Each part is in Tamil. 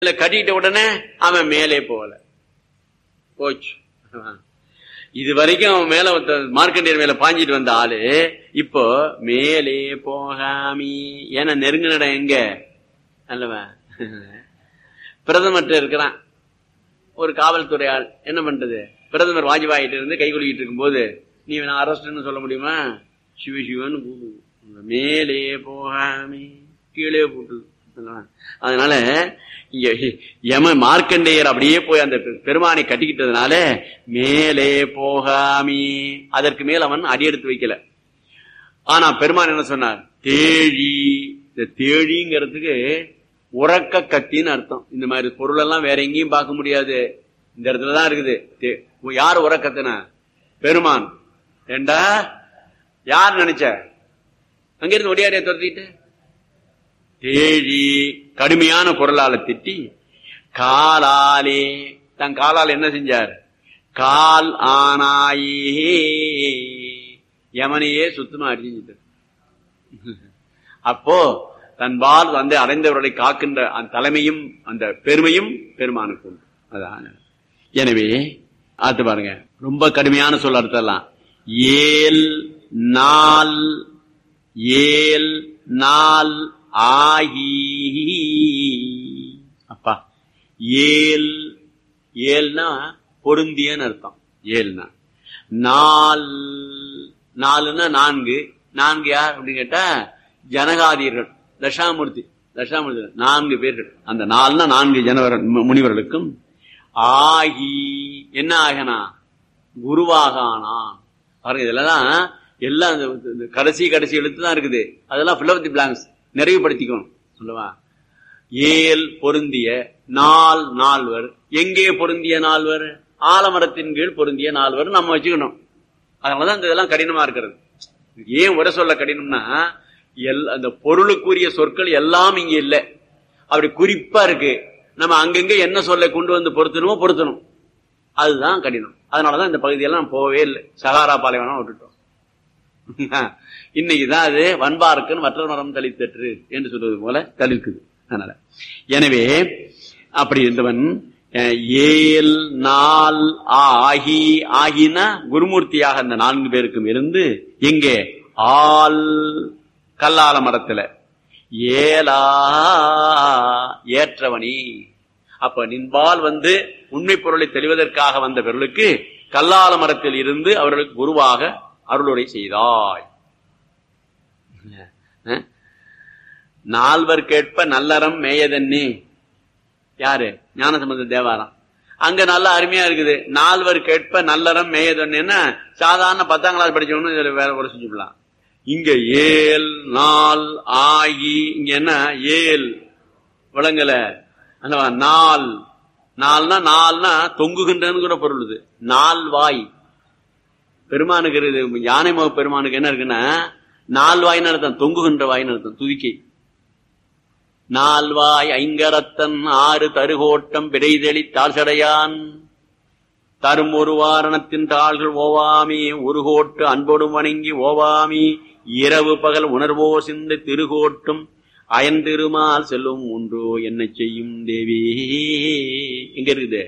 இல்ல கட்டிட்ட உடனே அவன் மேலே போகல போச்சு இது வரைக்கும் அவன் மேல ஒருத்த- மார்க்கண்டேயர் மேல பாஞ்சிட்டு வந்த ஆளு இப்போ மேலே போகாமி ஏன்னா நெருங்கின இடம் எங்க அல்லவா பிரதமர்கிட்ட இருக்கிறான் ஒரு காவல்துறை ஆள் என்ன பண்றது பிரதமர் வாஜ்பாயிட்ட இருந்து கை குலுக்கிட்டு இருக்கும்போது நீ நான் அரஸ்ட்னு சொல்ல முடியுமா சிவ சிவன்னு கூப்பிடு மேலே போகாமி கீழே போட்டுது அதனால இங்க யம மார்க்கண்டேயர் அப்படியே போய் அந்த பெ- பெருமானை கட்டிக்கிட்டதுனால மேலே போகாமி அதற்கு மேல் அவன் அடி எடுத்து வைக்கல ஆனா பெருமான் என்ன சொன்னார் தேழி இந்த தேழிங்கிறதுக்கு உறக்க கத்தின்னு அர்த்தம் இந்த மாதிரி பொருள் எல்லாம் வேற எங்கேயும் பார்க்க முடியாது இந்த இடத்துலதான் இருக்குது தே- யார் உறக்கத்தின பெருமான் ஏண்டா யார் நினைச்ச அங்கிருந்து ஒடியாரிய துரத்திட்டு தேழி கடுமையான குரலால திட்டி காலாலே தன் காலால் என்ன செஞ்சார் கால் ஆனாயே யமனையே சுத்தமா அடிஞ்சிட்டு அப்போ தன்பால் வந்து அடைந்தவர்களை காக்கின்ற அந்த தலைமையும் அந்த பெருமையும் பெருமானுக்கு உண்டு அதான் எனவே ஆத்து பாருங்க ரொம்ப கடுமையான சொல்ல அர்த்தம்லாம் ஏல் நாள் ஏல் நாள் ஆகி அப்பா ஏல் ஏல்னா பொருந்தியன்னு அர்த்தம் ஏல்னா நால் நாலுன்னா நான்கு நான்கு யார் அப்படின்னு கேட்டா ஜனகாதியர்கள் தசாமூர்த்தி தசாமூர்த்தி நான்கு பேர்கள் அந்த நாலுனா நான்கு ஜனவர முனிவர்களுக்கும் ஆகி என்ன ஆகனா குருவாக ஆனான் பாருங்க இதெல்லாம் எல்லாம் இந்த- இந்த கடைசி கடைசி எழுத்து தான் இருக்குது அதெல்லாம் fill up the blanks நிறைவுபடுத்திக்கணும் சொல்லவா ஏல் பொருந்திய நால் நால்வர் எங்கே பொருந்திய நால்வர் ஆலமரத்தின் கீழ் பொருந்திய நால்வர் நம்ம வச்சுக்கணும் அதனாலதான் இந்த இதெல்லாம் கடினமா இருக்கிறது ஏன் உரை சொல்ல கடினம்னா எல் அந்த பொருளுக்குரிய சொற்கள் எல்லாம் இங்க இல்ல அப்படி குறிப்பா இருக்கு நம்ம அங்கங்க என்ன சொல்ல கொண்டு வந்து பொருத்தணுமோ பொருத்தணும் அதுதான் கடினம் அதனாலதான் இந்த பகுதியெல்லாம் போகவே இல்லை சகாரா பாலைவனம் விட்டுட்டோம் இன்னைக்குதான் அது வன்பார்க்குன்னு மற்ற மரம் தளித்தற்று என்று சொல்வது போல தளிர்க்குது அதனால எனவே அப்படி இருந்தவன் அஹ், ஏல் நாள் ஆகி ஆகினா குருமூர்த்தியாக அந்த நான்கு பேருக்கும் இருந்து எங்கே ஆல் கல்லால மரத்துல ஏலா ஏற்றவனி அப்ப நின்பால் வந்து உண்மை பொருளை தெளிவதற்காக வந்த பொருளுக்கு கல்லால மரத்தில் இருந்து அவர்களுக்கு குருவாக அருளுரை செய்தாய் அஹ்? நால்வர் கேட்ப நல்லறம் மேயதன்னே யாரு ஞானசம்பந்த தேவாரம் அங்க நல்லா அருமையா இருக்குது நால்வர் கேட்ப நல்லறம் மேயதன்னா சாதாரண பத்தாம் கிளாஸ் படிச்சவனு இதுல வேற ஒரு செஞ்சுக்கலாம் இங்க ஏல் நாள் ஆகி இங்க என்ன ஏல் விளங்கல அல்லவா நாள் நாள்னா நாள்னா தொங்குகின்றன்னு கூட பொருள் இது நால் வாய் பெருமானுக்கு இருக்குது யானை முக பெருமானுக்கு என்ன இருக்குன்னா நால் வாய்னு அர்த்தம் தொங்குகின்ற வாய்னு அர்த்தம் துதிக்கை நால்வாய் ஐங்கரத்தன் ஆறு தருகோட்டம் பிடைதெளி தாழ்சடையான் தரும் ஒரு வாரணத்தின் தாள்கள் ஓவாமி உருகோட்டு அன்போடும் வணங்கி ஓவாமி இரவு பகல் உணர்வோ சிந்த திருகோட்டும் அயன்திருமால் செல்லும் ஒன்றோ என்ன செய்யும் தேவி எங்க இருக்குது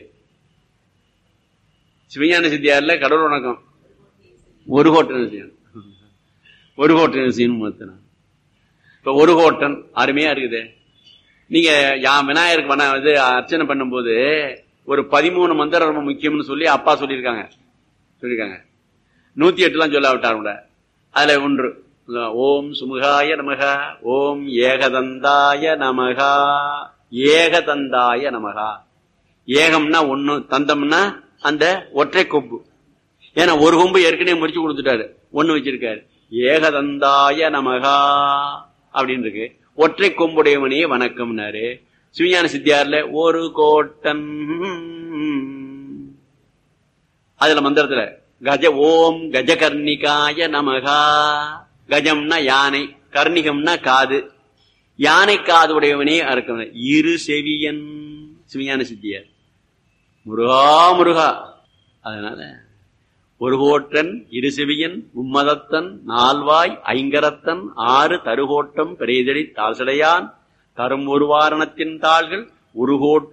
சிவஞான சித்தியார்ல கடவுள் வணக்கம் ஒரு கோட்டன் செய்யணும் ஒரு கோட்டன் செய்யணும் இப்ப ஒரு கோட்டன் அருமையா இருக்குது நீங்க யா விநாயகருக்கு பண்ண வந்து அர்ச்சனை பண்ணும்போது ஒரு பதிமூணு மந்திரம் ரொம்ப முக்கியம்னு சொல்லி அப்பா சொல்லியிருக்காங்க சொல்லியிருக்காங்க நூத்தி எட்டுலாம் சொல்லாவிட்டார் கூட அதுல ஒன்று ஓம் சுமுகாய நமகா ஓம் ஏகதந்தாய நமகா ஏகதந்தாய நமகா ஏகம்னா ஒண்ணு தந்தம்னா அந்த ஒற்றை கொம்பு ஏன்னா ஒரு கொம்பு ஏற்கனவே முறிச்சு கொடுத்துட்டாரு ஒண்ணு வச்சிருக்காரு ஏகதந்தாய நமகா அப்படின்னு இருக்கு ஒற்றை கொம்புடையவனே வணக்கம்னாரு சிவஞான சித்தியார்ல ஒரு கோட்டன் அதுல மந்திரத்துல கஜ ஓம் கஜகர்ணிகாய நமகா கஜம்னா யானை கர்ணிகம்னா காது யானை காது உடையவனே அறுக்கம் இரு செவியன் சிவஞான சித்தியார் முருகா முருகா அதனால ஒரு கோட்டன் இரு செவியன் மும்மதத்தன் நால்வாய் ஐங்கரத்தன் ஆறு தருகோட்டம் பெரியதடி தாழ்சடையான் தரும் ஒரு வாரணத்தின் தாள்கள் ஒரு கோட்டு